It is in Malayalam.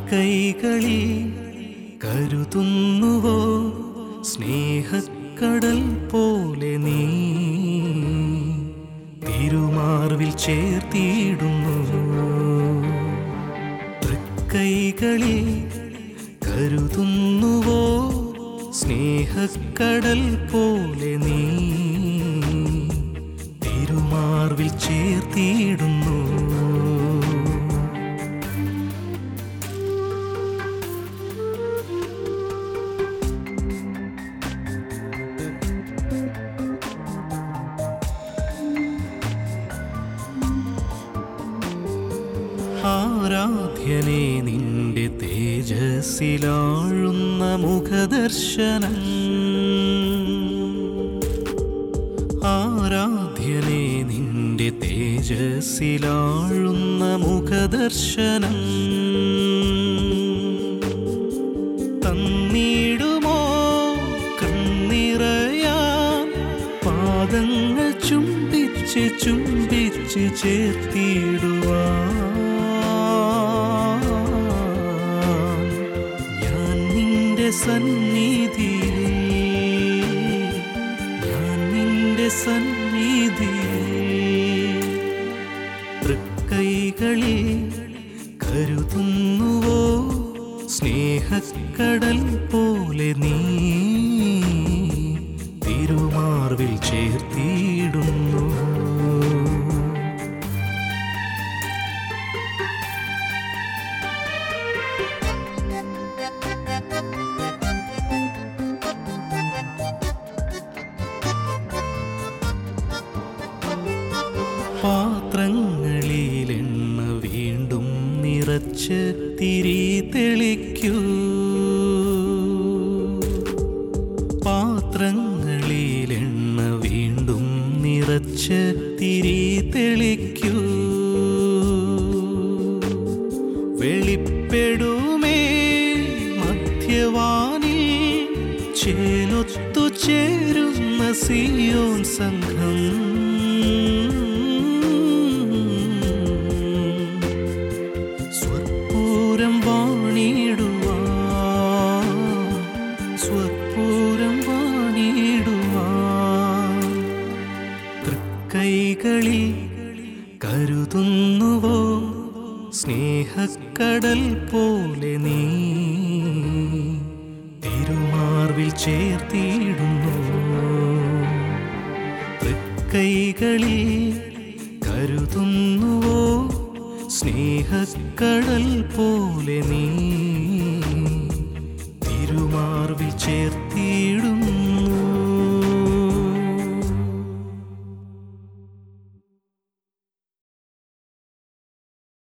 തൃക്കൈകളിൽ കരുതുന്നുവോ സ്നേഹക്കടൽ പോലെ നീ തിരുമാർവിൽ ചേർത്തിയിടുന്നു തൃക്കൈകളിൽ കരുതുന്നുവോ സ്നേഹക്കടൽ പോലെ നീ തിരുമാർവിൽ ചേർത്തിയിടുന്നു ആരാധ്യനെ നിന്റെ തേജസ്സിലാഴുന്ന മുഖദർശനം ആരാധ്യനെ നിന്റെ തേജസ്സിലാഴുന്ന മുഖദർശനം തന്നിടുമോ കണ്ണിറയാൻ പാദങ്ങൾ ചുംബിച്ച് ചുംബിച്ച് ചേർത്തിടുവാൻ ഞാൻ നിന്റെ സന്നിധിയിൽ ഞാൻ നിന്റെ സന്നിധിയിൽ തൃക്കൈകളിൽ കരുതുന്നുവോ സ്നേഹക്കടൽ പോലെ നീ തിരുമാർവിൽ ചേർത്തിയിടുന്നു പാത്രങ്ങളിൽ എണ്ണ വീണ്ടും നിറച്ച് തിരി തെളിക്കൂ പാത്രങ്ങളിൽ എണ്ണ വീണ്ടും നിറച്ച് തിരി തെളിക്കൂ വെളിപ്പെടുമേ മധ്യവാനിൽ ചേലൊത്തു ചേരുന്ന സിയോൻ സംഘം സ്വപൂരം വാണിടുവാ സ്വപൂരം വാണിടുവാ തൃക്കൈകളിൽ കരുതുന്നുവോ സ്നേഹക്കടൽ പോലെ നീ തിരുമാർവിൽ ചേർത്തിയിടുന്നു തൃക്കൈകളിൽ കരുതുന്നുവോ സ്നേഹക്കടൽ പോലെ നീ തിരുമാർവിൽ ചേർത്തി